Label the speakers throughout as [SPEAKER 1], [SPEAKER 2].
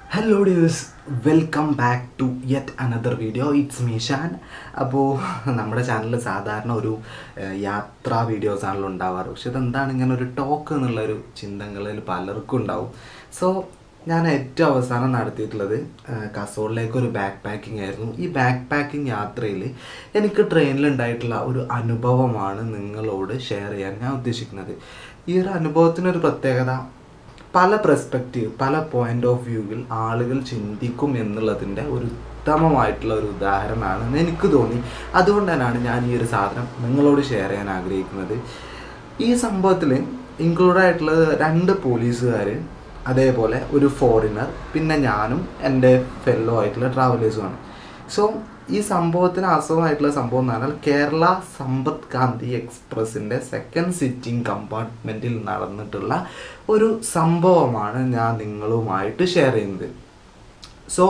[SPEAKER 1] hello dears welcome back to yet another video it's Meeshan അപ്പോൾ നമ്മുടെ ചാനലിൽ സാധാരണ ഒരു ഏഹ്, യാത്രാ വീഡിയോസ് ആണല്ലോ ഉണ്ടാവാറ് പക്ഷെ ഇതെന്താണ് ഇങ്ങനെ ഒരു ടോക്ക് എന്നുള്ളൊരു ചിന്തകളിൽ പലർക്കും ഉണ്ടാവും സോ ഞാൻ ഏറ്റവും അവസാനം നടത്തിയിട്ടുള്ളത് ഏഹ്, കാസർഗോഡിലേക്ക് ഒരു ബാക്ക് പാക്കിംഗ് ആയിരുന്നു ഈ ബാക്ക് പാക്കിംഗ് യാത്രയിൽ എനിക്ക് ട്രെയിനിൽ ഉണ്ടായിട്ടുള്ള ഒരു അനുഭവമാണ് നിങ്ങളോട് ഷെയർ ചെയ്യാൻ ഞാൻ ഉദ്ദേശിക്കുന്നത് ഈ ഒരു അനുഭവത്തിനൊരു പ്രത്യേകത പല പെർസ്പെക്റ്റീവ് പല പോയിന്റ് ഓഫ് വ്യൂവിൽ ആളുകൾ ചിന്തിക്കും എന്നുള്ളതിൻ്റെ ഒരു ഉത്തമമായിട്ടുള്ള ഒരു ഉദാഹരണമാണെന്ന് എനിക്ക് തോന്നി അതുകൊണ്ട് തന്നെയാണ് ഞാൻ ഈ ഒരു സാധനം നിങ്ങളോട് ഷെയർ ചെയ്യാൻ ആഗ്രഹിക്കുന്നത് ഈ സംഭവത്തിൽ ഇൻക്ലൂഡ് ആയിട്ടുള്ളത് രണ്ട് പോലീസുകാർ അതേപോലെ ഒരു ഫോറിനർ പിന്നെ ഞാനും എൻ്റെ ഫെല്ലോ ആയിട്ടുള്ള ട്രാവലേഴ്സുമാണ് സോ ഈ സംഭവത്തിന് ആസ്വദമായിട്ടുള്ള സംഭവം എന്ന് പറഞ്ഞാൽ കേരള സമ്പത്ത് ക്രാന്തി എക്സ്പ്രസിൻ്റെ സെക്കൻഡ് സിറ്റിംഗ് കമ്പാർട്ട്മെൻറ്റിൽ നടന്നിട്ടുള്ള ഒരു സംഭവമാണ് ഞാൻ നിങ്ങളുമായിട്ട് ഷെയർ ചെയ്യുന്നത് സോ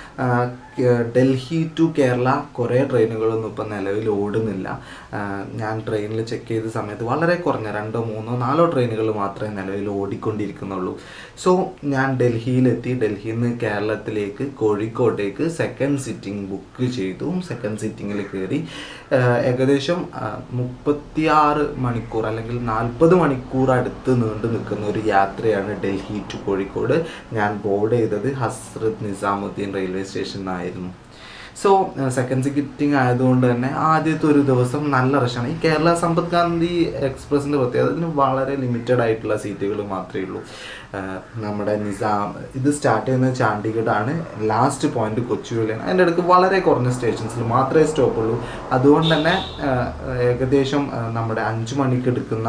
[SPEAKER 1] ഡൽഹി ടു കേരള കുറേ ട്രെയിനുകളൊന്നും ഇപ്പം നിലവിൽ ഓടുന്നില്ല ആ, ഞാൻ ട്രെയിനിൽ ചെക്ക് ചെയ്ത സമയത്ത് വളരെ കുറഞ്ഞ രണ്ടോ മൂന്നോ നാലോ ട്രെയിനുകൾ മാത്രമേ നിലവിൽ ഓടിക്കൊണ്ടിരിക്കുന്നുള്ളൂ സോ ഞാൻ ഡൽഹിയിലെത്തി ഡൽഹിയിൽ നിന്ന് കേരളത്തിലേക്ക് കോഴിക്കോട്ടേക്ക് സെക്കൻഡ് സിറ്റിംഗ് ബുക്ക് ചെയ്തു സെക്കൻഡ് സിറ്റിങ്ങിൽ കയറി ആ, ഏകദേശം മുപ്പത്തിയാറ് മണിക്കൂർ അല്ലെങ്കിൽ നാൽപ്പത് മണിക്കൂർ അടുത്ത് നീണ്ടു നിൽക്കുന്ന ഒരു യാത്രയാണ് ഡൽഹി ടു കോഴിക്കോട് ഞാൻ ബോർഡ് ചെയ്തത് ഹസ്രത് നിസാമുദ്ദീൻ റെയിൽവേ സ്റ്റേഷനിലായിരുന്നു സോ സെക്കൻഡ് സിറ്റിംഗ് ആയതുകൊണ്ട് തന്നെ ആദ്യത്തെ ഒരു ദിവസം നല്ല റഷാണ് ഈ കേരള സമ്പത്ത് ഗാന്ധി എക്സ്പ്രസിൻ്റെ പ്രത്യേകത ഇതിന് വളരെ ലിമിറ്റഡ് ആയിട്ടുള്ള സീറ്റുകൾ മാത്രമേ ഉള്ളൂ ആ, നമ്മുടെ നിസാം ഇത് സ്റ്റാർട്ട് ചെയ്യുന്നത് ചാണ്ടിഗഡ് ആണ് ലാസ്റ്റ് പോയിന്റ് കൊച്ചുവേളിയാണ് അതിൻ്റെ ഇടയ്ക്ക് വളരെ കുറഞ്ഞ സ്റ്റേഷൻസിൽ മാത്രമേ സ്റ്റോപ്പ് ഉള്ളൂ അതുകൊണ്ട് തന്നെ ആ, ഏകദേശം ആ, നമ്മുടെ അഞ്ച് മണിക്ക് എടുക്കുന്ന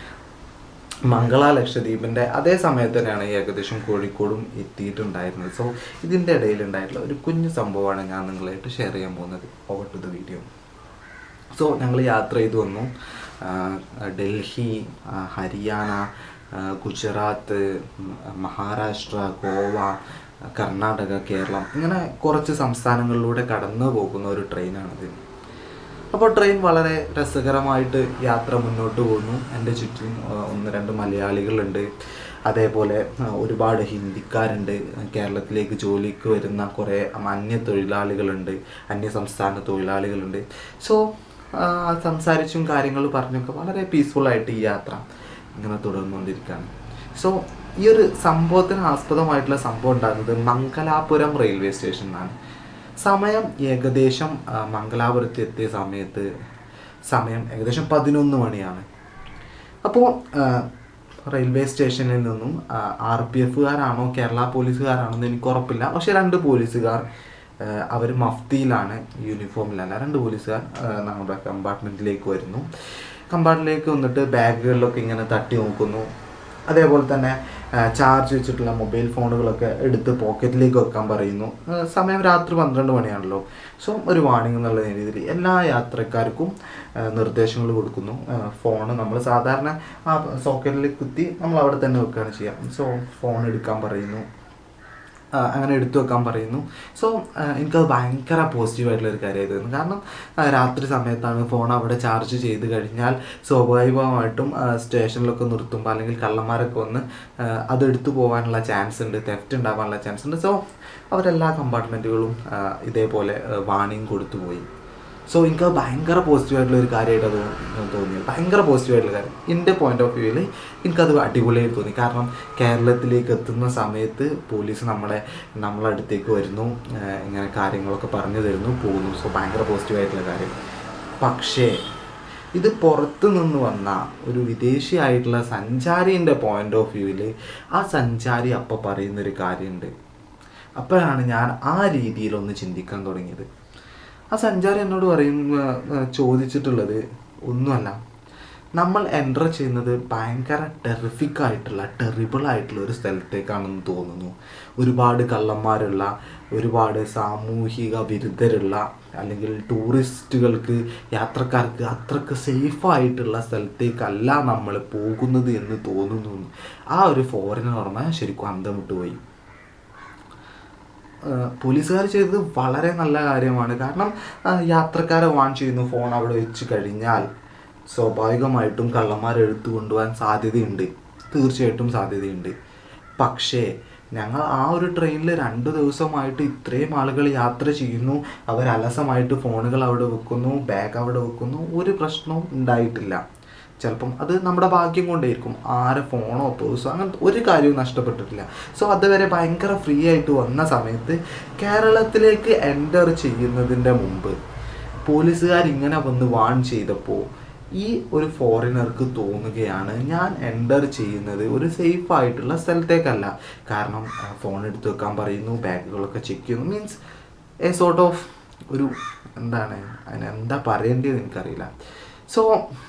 [SPEAKER 1] മംഗള ലക്ഷദ്വീപിൻ്റെ അതേ സമയത്ത് തന്നെയാണ് ഈ ഏകദേശം കോഴിക്കോടും എത്തിയിട്ടുണ്ടായിരുന്നത് സോ ഇതിൻ്റെ ഇടയിൽ ഉണ്ടായിട്ടുള്ള ഒരു കുഞ്ഞു സംഭവമാണ് ഞാൻ നിങ്ങളായിട്ട് ഷെയർ ചെയ്യാൻ പോകുന്നത് over to the video so ഞങ്ങൾ യാത്ര ചെയ്തു വന്നു ആ, ഡൽഹി ആ, ഹരിയാന ആ, ഗുജറാത്ത് ഉം, മഹാരാഷ്ട്ര ഗോവ കർണാടക കേരളം ഇങ്ങനെ കുറച്ച് സംസ്ഥാനങ്ങളിലൂടെ കടന്നു പോകുന്ന ഒരു ട്രെയിനാണിത് അപ്പോൾ ട്രെയിൻ വളരെ രസകരമായിട്ട് യാത്ര മുന്നോട്ട് പോകുന്നു എൻ്റെ ചുറ്റും ആ, ഒന്ന് രണ്ട് മലയാളികളുണ്ട് അതേപോലെ ആ, ഒരുപാട് ഹിന്ദിക്കാരുണ്ട് കേരളത്തിലേക്ക് ജോലിക്ക് വരുന്ന കുറേ അന്യ തൊഴിലാളികളുണ്ട് അന്യ സംസ്ഥാന തൊഴിലാളികളുണ്ട് സോ സംസാരിച്ചും കാര്യങ്ങൾ പറഞ്ഞൊക്കെ വളരെ പീസ്ഫുള്ളായിട്ട് ഈ യാത്ര ഇങ്ങനെ തുടർന്നുകൊണ്ടിരിക്കുകയാണ് സോ ഈ ഒരു സംഭവത്തിന് ആസ്പദമായിട്ടുള്ള സംഭവം ഉണ്ടാകുന്നത് മംഗലാപുരം റെയിൽവേ സ്റ്റേഷനിലാണ് സമയം ഏകദേശം ആ, മംഗലാപുരത്ത് എത്തിയ സമയത്ത് സമയം ഏകദേശം പതിനൊന്ന് മണിയാണ് അപ്പോൾ റെയിൽവേ സ്റ്റേഷനിൽ നിന്നും ആർ പി എഫുകാരാണോ കേരള പോലീസുകാരാണോ എന്ന് എനിക്ക് ഉറപ്പില്ല പക്ഷെ രണ്ട് പോലീസുകാർ അവർ മഫ്തിയിലാണ് യൂണിഫോമിലല്ല രണ്ട് പോലീസുകാർ ആ, നമ്മുടെ കമ്പാർട്ട്മെൻറ്റിലേക്ക് വരുന്നു കമ്പാർട്ട്മെൻറ്റിലേക്ക് വന്നിട്ട് ബാഗുകളിലൊക്കെ ഇങ്ങനെ തട്ടി നോക്കുന്നു അതേപോലെ തന്നെ ചാർജ് വെച്ചിട്ടുള്ള മൊബൈൽ ഫോണുകളൊക്കെ എടുത്ത് പോക്കറ്റിലേക്ക് വെക്കാൻ പറയുന്നു ആ, സമയം രാത്രി പന്ത്രണ്ട് മണിയാണല്ലോ സോ ഒരു വാണിംഗ് എന്നുള്ള രീതിയിൽ എല്ലാ യാത്രക്കാർക്കും നിർദ്ദേശങ്ങൾ കൊടുക്കുന്നു ഫോൺ നമ്മൾ സാധാരണ ആ സോക്കറ്റിൽ കുത്തി നമ്മൾ അവിടെ തന്നെ വെക്കുകയാണ് ചെയ്യുക സോ ഫോൺ എടുക്കാൻ പറയുന്നു ആ, അങ്ങനെ എടുത്തു വെക്കാൻ പറയുന്നു സോ എനിക്കത് ഭയങ്കര പോസിറ്റീവായിട്ടുള്ള ഒരു കാര്യമായിരുന്നു കാരണം ആ, രാത്രി സമയത്താണ് ഫോൺ അവിടെ ചാർജ് ചെയ്ത് കഴിഞ്ഞാൽ സ്വാഭാവികമായിട്ടും ആ, സ്റ്റേഷനിലൊക്കെ നിർത്തുമ്പോൾ അല്ലെങ്കിൽ കള്ളന്മാരൊക്കെ വന്ന് ആ, അത് എടുത്തു പോകാനുള്ള ചാൻസ് ഉണ്ട് തെഫ്റ്റ് ഉണ്ടാകാനുള്ള ചാൻസ് ഉണ്ട് സോ അവരെല്ലാ കമ്പാർട്ട്മെൻറ്റുകളും ഇതേപോലെ വാണിംഗ് കൊടുത്തു പോയി സോ എനിക്ക് ഭയങ്കര പോസിറ്റീവായിട്ടുള്ള ഒരു കാര്യമായിട്ട് അത് തോന്നിയത് ഭയങ്കര പോസിറ്റീവായിട്ടുള്ള കാര്യം എൻ്റെ പോയിന്റ് ഓഫ് വ്യൂവിൽ എനിക്കത് അടിപൊളിയായിട്ട് തോന്നി കാരണം കേരളത്തിലേക്ക് എത്തുന്ന സമയത്ത് പോലീസ് നമ്മളെ നമ്മളെ അടുത്തേക്ക് വരുന്നു ആഹ് ഇങ്ങനെ കാര്യങ്ങളൊക്കെ പറഞ്ഞു തരുന്നു പോകുന്നു സോ ഭയങ്കര പോസിറ്റീവായിട്ടുള്ള കാര്യം പക്ഷേ ഇത് പുറത്ത് നിന്ന് വന്ന ഒരു വിദേശിയായിട്ടുള്ള സഞ്ചാരീൻ്റെ പോയിന്റ് ഓഫ് വ്യൂവിൽ ആ സഞ്ചാരി അപ്പോൾ പറയുന്നൊരു കാര്യമുണ്ട് അപ്പോഴാണ് ഞാൻ ആ രീതിയിലൊന്ന് ചിന്തിക്കാൻ തുടങ്ങിയത് ആ സഞ്ചാരി എന്നോട് പറയും ആ, ആ, ചോദിച്ചിട്ടുള്ളത് ഒന്നുമല്ല നമ്മൾ എൻ്റർ ചെയ്യുന്നത് ഭയങ്കര ടെറിഫിക് ആയിട്ടുള്ള ടെറിബിൾ ആയിട്ടുള്ള ഒരു സ്ഥലത്തേക്കാണെന്ന് തോന്നുന്നു ഒരുപാട് കള്ളന്മാരുള്ള ഒരുപാട് സാമൂഹിക വിരുദ്ധരുള്ള അല്ലെങ്കിൽ ടൂറിസ്റ്റുകൾക്ക് യാത്രക്കാർക്ക് അത്രക്ക് സേഫ് ആയിട്ടുള്ള സ്ഥലത്തേക്കല്ല നമ്മൾ പോകുന്നത് എന്ന് തോന്നുന്നു ആ ഒരു ഫോറിനർ ഓർമ്മ ശരിക്കും അന്തം വിട്ടുപോയി പോലീസുകാർ ചെയ്തത് വളരെ നല്ല കാര്യമാണ് കാരണം ആ, യാത്രക്കാരെ വാൺ ചെയ്യുന്നു ഫോൺ അവിടെ വെച്ച് കഴിഞ്ഞാൽ സ്വാഭാവികമായിട്ടും കള്ളന്മാർ എടുത്തു കൊണ്ടുപോകാൻ സാധ്യതയുണ്ട് തീർച്ചയായിട്ടും സാധ്യതയുണ്ട് പക്ഷേ ഞങ്ങൾ ആ ഒരു ട്രെയിനിൽ രണ്ട് ദിവസമായിട്ട് ഇത്രയും ആളുകൾ യാത്ര ചെയ്യുന്നു അവർ അലസമായിട്ട് ഫോണുകൾ അവിടെ വെക്കുന്നു ബാഗ് അവിടെ വെക്കുന്നു ഒരു പ്രശ്നവും ഉണ്ടായിട്ടില്ല ചിലപ്പം അത് നമ്മുടെ ഭാഗ്യം കൊണ്ടേയിരിക്കും ആരെ ഫോണോ പേഴ്സോ അങ്ങനത്തെ ഒരു കാര്യവും നഷ്ടപ്പെട്ടിട്ടില്ല സോ അതുവരെ ഭയങ്കര ഫ്രീ ആയിട്ട് വന്ന സമയത്ത് കേരളത്തിലേക്ക് എൻ്റർ ചെയ്യുന്നതിൻ്റെ മുമ്പ് പോലീസുകാർ ഇങ്ങനെ വന്ന് വാൺ ചെയ്തപ്പോൾ ഈ ഒരു ഫോറിനർക്ക് തോന്നുകയാണ് ഞാൻ എൻ്റർ ചെയ്യുന്നത് ഒരു സേഫ് ആയിട്ടുള്ള സ്ഥലത്തേക്കല്ല കാരണം ഫോൺ എടുത്ത് വെക്കാൻ പറയുന്നു ബാഗുകളൊക്കെ ചെക്ക് ചെയ്യുന്നു മീൻസ് എ സോർട്ട് ഓഫ് ഒരു എന്താണ് അതിന് എന്താ പറയേണ്ടത് എനിക്കറിയില്ല സോ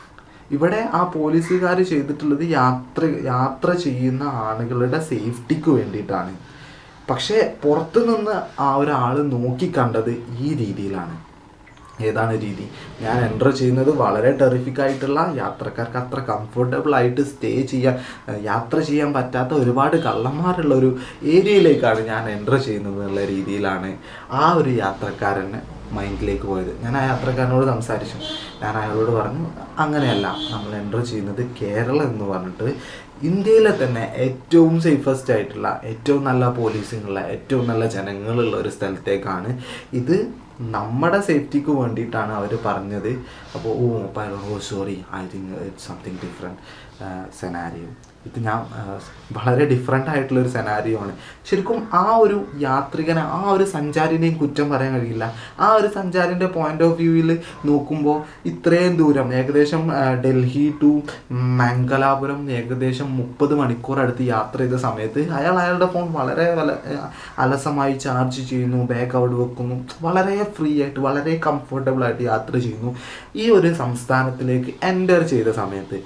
[SPEAKER 1] ഇവിടെ ആ പോലീസുകാർ ചെയ്തിട്ടുള്ളത് യാത്ര യാത്ര ചെയ്യുന്ന ആളുകളുടെ സേഫ്റ്റിക്ക് വേണ്ടിയിട്ടാണ് പക്ഷേ പുറത്തു നിന്ന് ആ ഒരാൾ നോക്കിക്കണ്ടത് ഈ രീതിയിലാണ് ഏതാണ് രീതി ഞാൻ എൻ്റർ ചെയ്യുന്നത് വളരെ ടെറിഫിക് ആയിട്ടുള്ള യാത്രക്കാർക്ക് അത്ര കംഫർട്ടബിൾ ആയിട്ട് സ്റ്റേ ചെയ്യാൻ ഏഹ് യാത്ര ചെയ്യാൻ പറ്റാത്ത ഒരുപാട് കള്ളന്മാരുള്ള ഒരു ഏരിയയിലേക്കാണ് ഞാൻ എൻ്റർ ചെയ്യുന്നത് എന്നുള്ള രീതിയിലാണ് ആ ഒരു യാത്രക്കാരന് മൈൻഡിലേക്ക് പോയത് ഞാൻ ആ യാത്രക്കാരനോട് സംസാരിച്ചു ഞാൻ അയാളോട് പറഞ്ഞു അങ്ങനെയല്ല നമ്മൾ എൻ്റർ ചെയ്യുന്നത് കേരളം എന്ന് പറഞ്ഞിട്ട് ഇന്ത്യയിലെ തന്നെ ഏറ്റവും സേഫസ്റ്റ് ആയിട്ടുള്ള ഏറ്റവും നല്ല പോലീസിങ്ങുള്ള ഏറ്റവും നല്ല ജനങ്ങളുള്ള ഒരു സ്ഥലത്തേക്കാണ് ഇത് നമ്മുടെ സേഫ്റ്റിക്ക് വേണ്ടിയിട്ടാണ് അവർ പറഞ്ഞത് അപ്പോൾ ഓ അപ്പോൾ അയാളോട് oh sorry I think it's something different scenario ഇത് ഞാൻ ആ, വളരെ ഡിഫറെൻ്റ് ആയിട്ടുള്ള ഒരു സെനാരിയോ ആണ് ശരിക്കും ആ ഒരു യാത്രികനെ ആ ഒരു സഞ്ചാരിനെയും കുറ്റം പറയാൻ കഴിയില്ല ആ ഒരു സഞ്ചാരിൻ്റെ പോയിന്റ് ഓഫ് വ്യൂവിൽ നോക്കുമ്പോൾ ഇത്രയും ദൂരം ഏകദേശം ആ, ഡൽഹി ടു മംഗലാപുരം ഏകദേശം മുപ്പത് മണിക്കൂർ അടുത്ത് യാത്ര ചെയ്ത സമയത്ത് അയാൾ അയാളുടെ ഫോൺ വളരെ വല അലസമായി ചാർജ് ചെയ്യുന്നു ബാഗ് അവിടെ വെക്കുന്നു വളരെ ഫ്രീ ആയിട്ട് വളരെ കംഫർട്ടബിൾ ആയിട്ട് യാത്ര ചെയ്യുന്നു ഈ ഒരു സംസ്ഥാനത്തിലേക്ക് എൻ്റർ ചെയ്ത സമയത്ത്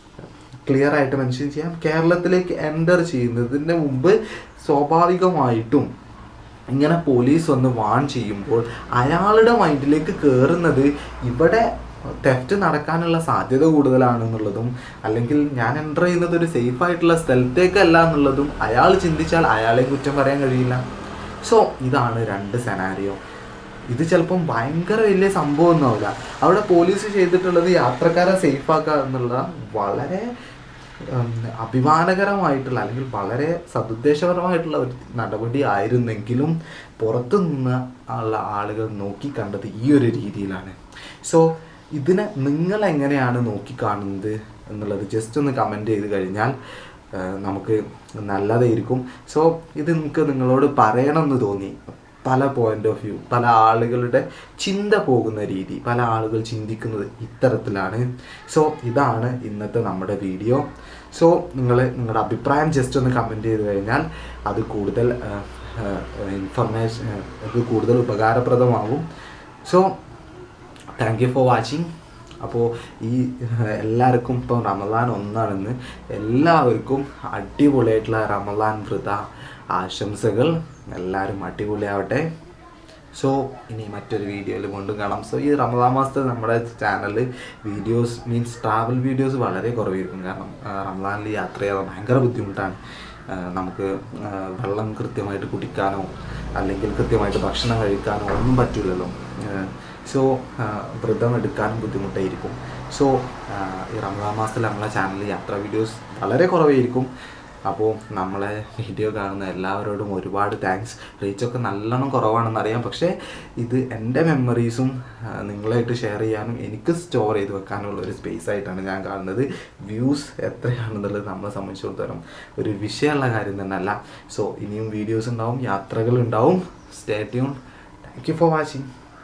[SPEAKER 1] ക്ലിയർ ആയിട്ട് മെൻഷൻ ചെയ്യാം കേരളത്തിലേക്ക് എൻ്റർ ചെയ്യുന്നതിന് മുമ്പ് സ്വാഭാവികമായിട്ടും ഇങ്ങനെ പോലീസ് വന്ന് വാൺ ചെയ്യുമ്പോൾ അയാളുടെ മൈൻഡിലേക്ക് കയറുന്നത് ഇവിടെ തെഫ്റ്റ് നടക്കാനുള്ള സാധ്യത കൂടുതലാണെന്നുള്ളതും അല്ലെങ്കിൽ ഞാൻ എൻ്റർ ചെയ്യുന്നത് ഒരു സേഫ് ആയിട്ടുള്ള സ്ഥലത്തേക്കല്ല എന്നുള്ളതും അയാൾ ചിന്തിച്ചാൽ അയാളെ കുറ്റം പറയാൻ കഴിയില്ല സോ ഇതാണ് രണ്ട് സെനാരിയോ ഇത് ചിലപ്പം ഭയങ്കര വലിയ സംഭവം ഒന്നുമാവില്ല അവിടെ പോലീസ് ചെയ്തിട്ടുള്ളത് യാത്രക്കാരെ സേഫ് ആക്കുക എന്നുള്ള വളരെ ഉം, അഭിമാനകരമായിട്ടുള്ള അല്ലെങ്കിൽ വളരെ സതുദ്ദേശപരമായിട്ടുള്ള ഒരു നടപടി ആയിരുന്നെങ്കിലും പുറത്തു നിന്ന് ഉള്ള ആളുകൾ നോക്കിക്കണ്ടത് ഈ ഒരു രീതിയിലാണ് സോ ഇതിനെ നിങ്ങൾ എങ്ങനെയാണ് നോക്കിക്കാണുന്നത് എന്നുള്ളത് ജസ്റ്റ് ഒന്ന് കമൻറ്റ് ചെയ്ത് കഴിഞ്ഞാൽ ആ, നമുക്ക് നല്ലതായിരിക്കും സോ ഇത് നിങ്ങൾക്ക് നിങ്ങളോട് പറയണമെന്ന് തോന്നി പല പോയിന്റ് ഓഫ് വ്യൂ പല ആളുകളുടെ ചിന്ത പോകുന്ന രീതി പല ആളുകൾ ചിന്തിക്കുന്നത് ഇത്തരത്തിലാണ് സോ ഇതാണ് ഇന്നത്തെ നമ്മുടെ വീഡിയോ സോ നിങ്ങൾ നിങ്ങളുടെ അഭിപ്രായം ജസ്റ്റ് ഒന്ന് കമൻറ്റ് ചെയ്ത് കഴിഞ്ഞാൽ അത് കൂടുതൽ ഇൻഫർമേഷൻ അത് കൂടുതൽ ഉപകാരപ്രദമാകും so thank you for watching അപ്പോൾ ഈ എല്ലാവർക്കും ഇപ്പോൾ റമദാൻ ഒന്നാണെന്ന് എല്ലാവർക്കും അടിപൊളിയായിട്ടുള്ള റമദാൻ വ്രത ആശംസകൾ എല്ലാവരും അടിപൊളിയാവട്ടെ സോ ഇനി മറ്റൊരു വീഡിയോയിൽ കൊണ്ടും കാണാം സോ ഈ റമദാൻ മാസത്തെ നമ്മുടെ ചാനലിൽ വീഡിയോസ് മീൻസ് ട്രാവൽ വീഡിയോസ് വളരെ കുറവായിരിക്കും കാരണം ആ, റമദാനിൽ യാത്ര ചെയ്യാൻ ഭയങ്കര ബുദ്ധിമുട്ടാണ് ആ, നമുക്ക് ആ, വെള്ളം കൃത്യമായിട്ട് കുടിക്കാനോ അല്ലെങ്കിൽ കൃത്യമായിട്ട് ഭക്ഷണം കഴിക്കാനോ ഒന്നും പറ്റില്ലല്ലോ സോ വ്രതം എടുക്കാനും ബുദ്ധിമുട്ടായിരിക്കും സോ ഈ റമദാൻ മാസത്തിൽ നമ്മളെ ചാനലിൽ യാത്രാ വീഡിയോസ് വളരെ കുറവായിരിക്കും അപ്പോൾ നമ്മളെ വീഡിയോ കാണുന്ന എല്ലാവരോടും ഒരുപാട് താങ്ക്സ് റീച്ചൊക്കെ നല്ലോണം കുറവാണെന്ന് അറിയാം പക്ഷേ ഇത് എൻ്റെ മെമ്മറീസും നിങ്ങളായിട്ട് ഷെയർ ചെയ്യാനും എനിക്ക് സ്റ്റോർ ചെയ്ത് വെക്കാനുള്ള ഒരു സ്പേസ് ആയിട്ടാണ് ഞാൻ കാണുന്നത് വ്യൂസ് എത്രയാണെന്നുള്ളത് നമ്മളെ സംബന്ധിച്ചിടത്തോളം ഒരു വിഷയമുള്ള കാര്യം തന്നെ അല്ല സോ ഇനിയും വീഡിയോസ് ഉണ്ടാവും യാത്രകൾ ഉണ്ടാവും stay tune thank you for watching